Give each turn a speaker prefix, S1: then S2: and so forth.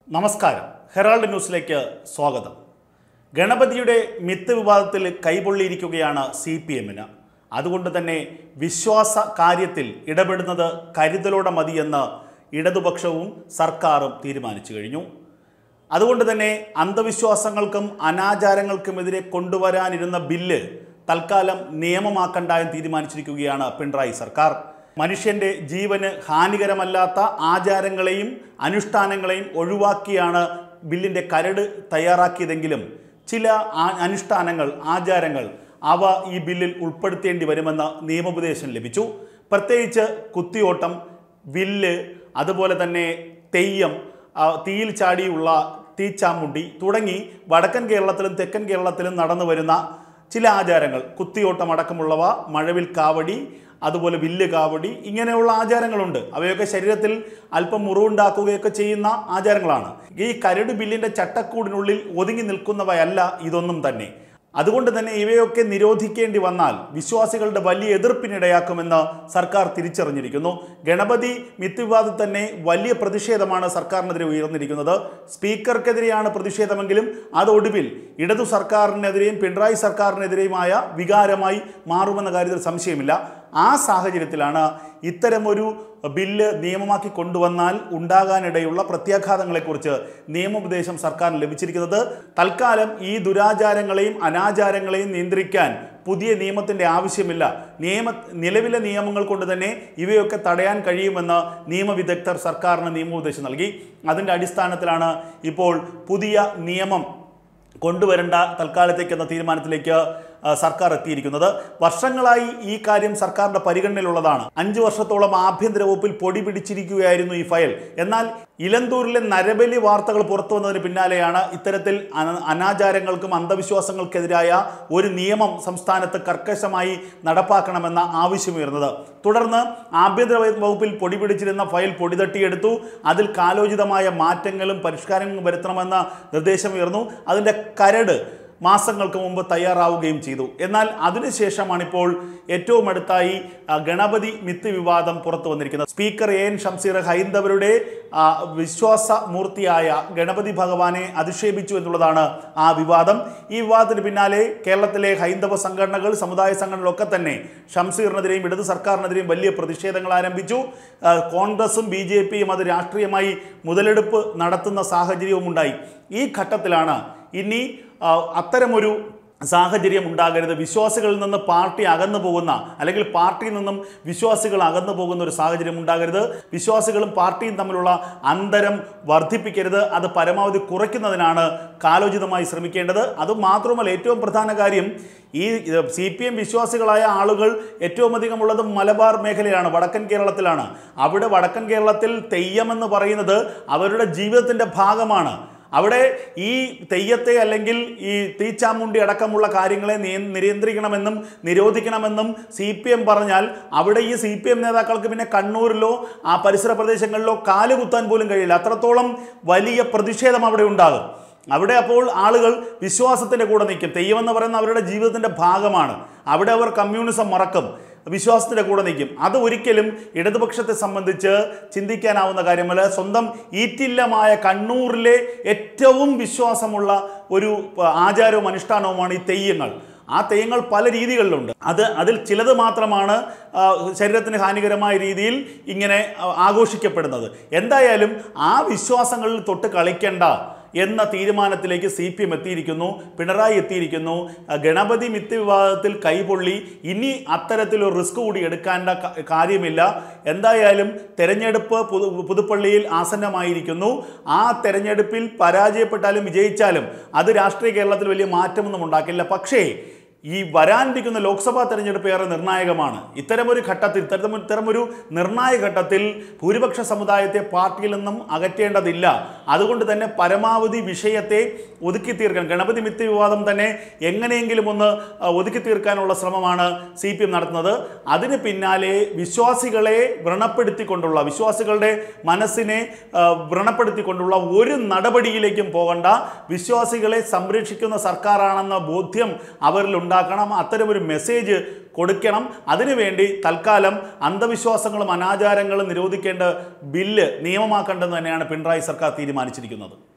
S1: നമസ്കാരം ഹെറാൾഡ് ന്യൂസിലേക്ക് സ്വാഗതം ഗണപതിയുടെ മിത്ത് വിവാദത്തിൽ കൈപൊള്ളിയിരിക്കുകയാണ് സി പി എമ്മിന് അതുകൊണ്ട് തന്നെ വിശ്വാസ കാര്യത്തിൽ ഇടപെടുന്നത് കരുതലോടെ മതിയെന്ന് ഇടതുപക്ഷവും സർക്കാരും തീരുമാനിച്ചു കഴിഞ്ഞു അതുകൊണ്ട് തന്നെ അന്ധവിശ്വാസങ്ങൾക്കും അനാചാരങ്ങൾക്കുമെതിരെ കൊണ്ടുവരാനിരുന്ന ബില്ല് തൽക്കാലം നിയമമാക്കണ്ട എന്ന് തീരുമാനിച്ചിരിക്കുകയാണ് പിണറായി സർക്കാർ മനുഷ്യന്റെ ജീവന് ഹാനികരമല്ലാത്ത ആചാരങ്ങളെയും അനുഷ്ഠാനങ്ങളെയും ഒഴിവാക്കിയാണ് ബില്ലിൻ്റെ കരട് തയ്യാറാക്കിയതെങ്കിലും ചില ആ- അനുഷ്ഠാനങ്ങൾ ആചാരങ്ങൾ അവ ഈ ബില്ലിൽ ഉൾപ്പെടുത്തേണ്ടി വരുമെന്ന് നിയമോപദേശം ലഭിച്ചു പ്രത്യേകിച്ച് കുത്തിയോട്ടം വില്ല് അതുപോലെ തന്നെ തെയ്യം ആ, തീയിൽ ചാടിയുള്ള തീച്ചാമുണ്ടി തുടങ്ങി വടക്കൻ കേരളത്തിലും തെക്കൻ കേരളത്തിലും നടന്നു വരുന്ന ചില ആചാരങ്ങൾ കുത്തിയോട്ടം അടക്കമുള്ളവ മഴവിൽ കാവടി അതുപോലെ വില്ല് കാവടി ഇങ്ങനെയുള്ള ആചാരങ്ങളുണ്ട് അവയൊക്കെ ശരീരത്തിൽ അല്പം മുറിവുണ്ടാക്കുകയൊക്കെ ചെയ്യുന്ന ആചാരങ്ങളാണ് ഈ കരട് ബില്ലിൻ്റെ ചട്ടക്കൂടിനുള്ളിൽ ഒതുങ്ങി നിൽക്കുന്നവയല്ല ഇതൊന്നും തന്നെ അതുകൊണ്ട് തന്നെ ഇവയൊക്കെ നിരോധിക്കേണ്ടി വന്നാൽ വിശ്വാസികളുടെ വലിയ എതിർപ്പിനിടയാക്കുമെന്ന് സർക്കാർ തിരിച്ചറിഞ്ഞിരിക്കുന്നു ഗണപതി മിത്ത് വിവാദത്തിൽ തന്നെ വലിയ പ്രതിഷേധമാണ് സർക്കാരിനെതിരെ ഉയർന്നിരിക്കുന്നത് സ്പീക്കർക്കെതിരെയാണ് പ്രതിഷേധമെങ്കിലും അത് ഒടുവിൽ ഇടതു സർക്കാരിനെതിരെയും പിണറായി സർക്കാരിനെതിരെയുമായ വികാരമായി മാറുമെന്ന കാര്യത്തിൽ സംശയമില്ല ആ സാഹചര്യത്തിലാണ് ഇത്തരമൊരു ബില്ല് നിയമമാക്കി കൊണ്ടുവന്നാൽ ഉണ്ടാകാനിടയുള്ള പ്രത്യാഘാതങ്ങളെക്കുറിച്ച് നിയമോപദേശം സർക്കാരിന് ലഭിച്ചിരിക്കുന്നത് തൽക്കാലം ഈ ദുരാചാരങ്ങളെയും അനാചാരങ്ങളെയും നിയന്ത്രിക്കാൻ പുതിയ നിയമത്തിൻ്റെ ആവശ്യമില്ല നിയമ നിലവിലെ നിയമങ്ങൾ കൊണ്ട് തന്നെ ഇവയൊക്കെ തടയാൻ കഴിയുമെന്ന് നിയമവിദഗ്ധർ സർക്കാരിന് നിയമോപദേശം നൽകി അതിൻ്റെ അടിസ്ഥാനത്തിലാണ് ഇപ്പോൾ പുതിയ നിയമം കൊണ്ടുവരേണ്ട തൽക്കാലത്തേക്ക് എന്ന തീരുമാനത്തിലേക്ക് ആ, സർക്കാർ എത്തിയിരിക്കുന്നത് വർഷങ്ങളായി ഈ കാര്യം സർക്കാരിന്റെ പരിഗണനയിലുള്ളതാണ് അഞ്ചു വർഷത്തോളം ആഭ്യന്തര വകുപ്പിൽ പൊടി പിടിച്ചിരിക്കുകയായിരുന്നു ഈ ഫയൽ എന്നാൽ ഇലന്തൂരിലെ നരബലി വാർത്തകൾ പുറത്തു വന്നതിന് പിന്നാലെയാണ് ഇത്തരത്തിൽ അന- അനാചാരങ്ങൾക്കും അന്ധവിശ്വാസങ്ങൾക്കെതിരായ ഒരു നിയമം സംസ്ഥാനത്ത് കർക്കശമായി നടപ്പാക്കണമെന്ന ആവശ്യമുയർന്നത് തുടർന്ന് ആഭ്യന്തര വകുപ്പിൽ പൊടി പിടിച്ചിരുന്ന ഫയൽ പൊടി തട്ടിയെടുത്തു അതിൽ കാലോചിതമായ മാറ്റങ്ങളും പരിഷ്കാരങ്ങളും വരുത്തണമെന്ന നിർദ്ദേശമുയർന്നു അതിൻ്റെ കരട് മാസങ്ങൾക്ക് മുമ്പ് തയ്യാറാവുകയും ചെയ്തു എന്നാൽ അതിനുശേഷമാണിപ്പോൾ ഏറ്റവും അടുത്തായി ആ, ഗണപതി മിത്ത് വിവാദം പുറത്തു വന്നിരിക്കുന്നത് സ്പീക്കർ എ എൻ ഷംസീർ ഹൈന്ദവരുടെ ആ, വിശ്വാസ മൂർത്തിയായ ഗണപതി ഭഗവാനെ അധിക്ഷേപിച്ചു എന്നുള്ളതാണ് ആ വിവാദം ഈ വിവാദത്തിന് പിന്നാലെ കേരളത്തിലെ ഹൈന്ദവ സംഘടനകൾ സമുദായ സംഘടനകളൊക്കെ തന്നെ ഷംസീറിനെതിരെയും ഇടത് സർക്കാരിനെതിരെയും വലിയ പ്രതിഷേധങ്ങൾ ആരംഭിച്ചു ആ, കോൺഗ്രസും ബി ജെ പിയും അത് രാഷ്ട്രീയമായി മുതലെടുപ്പ് നടത്തുന്ന സാഹചര്യവും ഉണ്ടായി ഈ ഘട്ടത്തിലാണ് ഇനി ആ, അത്തരമൊരു സാഹചര്യം ഉണ്ടാകരുത് വിശ്വാസികളിൽ നിന്ന് പാർട്ടി അകന്നു പോകുന്ന അല്ലെങ്കിൽ പാർട്ടിയിൽ നിന്നും വിശ്വാസികൾ അകന്നു പോകുന്ന ഒരു സാഹചര്യം ഉണ്ടാകരുത് വിശ്വാസികളും പാർട്ടിയും തമ്മിലുള്ള അന്തരം വർദ്ധിപ്പിക്കരുത് അത് പരമാവധി കുറയ്ക്കുന്നതിനാണ് കാലോചിതമായി ശ്രമിക്കേണ്ടത് അതുമാത്രമല്ല ഏറ്റവും പ്രധാന കാര്യം ഈ സി പി എം വിശ്വാസികളായ ആളുകൾ ഏറ്റവും അധികം ഉള്ളത് മലബാർ മേഖലയാണ് വടക്കൻ കേരളത്തിലാണ് അവിടെ വടക്കൻ കേരളത്തിൽ തെയ്യമെന്ന് പറയുന്നത് അവരുടെ ജീവിതത്തിൻ്റെ ഭാഗമാണ് അവിടെ ഈ തെയ്യത്തെ അല്ലെങ്കിൽ ഈ തീച്ചാമുണ്ടി അടക്കമുള്ള കാര്യങ്ങളെ നിയ- നിയന്ത്രിക്കണമെന്നും നിരോധിക്കണമെന്നും സി പി എം പറഞ്ഞാൽ അവിടെ ഈ സി പി എം നേതാക്കൾക്ക് പിന്നെ കണ്ണൂരിലോ ആ പരിസര പ്രദേശങ്ങളിലോ കാലുകുത്താൻ പോലും കഴിയില്ല അത്രത്തോളം വലിയ പ്രതിഷേധം അവിടെ ഉണ്ടാകും അവിടെ അപ്പോൾ ആളുകൾ വിശ്വാസത്തിൻ്റെ കൂടെ നിൽക്കും തെയ്യമെന്ന് പറയുന്ന അവരുടെ ജീവിതത്തിൻ്റെ ഭാഗമാണ് അവിടെ അവർ കമ്മ്യൂണിസം മറക്കും വിശ്വാസത്തിൻ്റെ കൂടെ നിൽക്കും അത് ഒരിക്കലും ഇടതുപക്ഷത്തെ സംബന്ധിച്ച് ചിന്തിക്കാനാവുന്ന കാര്യമല്ല സ്വന്തം ഈറ്റില്ലമായ കണ്ണൂരിലെ ഏറ്റവും വിശ്വാസമുള്ള ഒരു ആ, ആചാരവും അനുഷ്ഠാനവുമാണ് ഈ തെയ്യങ്ങൾ ആ തെയ്യങ്ങൾ പല രീതികളിലുണ്ട് അത് അതിൽ ചിലത് മാത്രമാണ് ആ, ശരീരത്തിന് ഹാനികരമായ രീതിയിൽ ഇങ്ങനെ ആ, ആഘോഷിക്കപ്പെടുന്നത് എന്തായാലും ആ വിശ്വാസങ്ങളിൽ തൊട്ട് കളിക്കേണ്ട എന്ന തീരുമാനത്തിലേക്ക് സി പി എം എത്തിയിരിക്കുന്നു പിണറായി എത്തിയിരിക്കുന്നു ആ, ഗണപതി മിത്ത് വിവാദത്തിൽ കൈപൊള്ളി ഇനി അത്തരത്തിലൊരു റിസ്ക് കൂടി എടുക്കേണ്ട ക- കാര്യമില്ല എന്തായാലും തെരഞ്ഞെടുപ്പ് പുതു പുതുപ്പള്ളിയിൽ ആസന്നമായിരിക്കുന്നു ആ തെരഞ്ഞെടുപ്പിൽ പരാജയപ്പെട്ടാലും വിജയിച്ചാലും അത് രാഷ്ട്രീയ കേരളത്തിൽ വലിയ മാറ്റമൊന്നും ഉണ്ടാക്കില്ല പക്ഷേ ഈ വരാനിരിക്കുന്ന ലോക്സഭാ തെരഞ്ഞെടുപ്പ് ഏറെ നിർണായകമാണ് ഇത്തരമൊരു ഘട്ടത്തിൽ ഇത്തരം ഇത്തരമൊരു നിർണായക ഘട്ടത്തിൽ ഭൂരിപക്ഷ സമുദായത്തെ പാർട്ടിയിൽ നിന്നും അകറ്റേണ്ടതില്ല അതുകൊണ്ട് തന്നെ പരമാവധി വിഷയത്തെ ഒതുക്കി തീർക്കാൻ ഗണപതി മിത്ത് വിവാദം തന്നെ എങ്ങനെയെങ്കിലും ഒന്ന് ആ, ഒതുക്കി തീർക്കാനുള്ള ശ്രമമാണ് സി പി എം നടത്തുന്നത് അതിന് പിന്നാലെ വിശ്വാസികളെ വ്രണപ്പെടുത്തിക്കൊണ്ടുള്ള വിശ്വാസികളുടെ മനസ്സിനെ ആ, വ്രണപ്പെടുത്തിക്കൊണ്ടുള്ള ഒരു നടപടിയിലേക്കും പോകണ്ട വിശ്വാസികളെ സംരക്ഷിക്കുന്ന സർക്കാരാണെന്ന ബോധ്യം അവരിൽ ഉണ്ടാക്കണം അത്തരമൊരു മെസ്സേജ് കൊടുക്കണം അതിനുവേണ്ടി തൽക്കാലം അന്ധവിശ്വാസങ്ങളും അനാചാരങ്ങളും നിരോധിക്കേണ്ട ബില്ല് നിയമമാക്കേണ്ടെന്ന് തന്നെയാണ് പിണറായി സർക്കാർ തീരുമാനിച്ചിരിക്കുന്നത്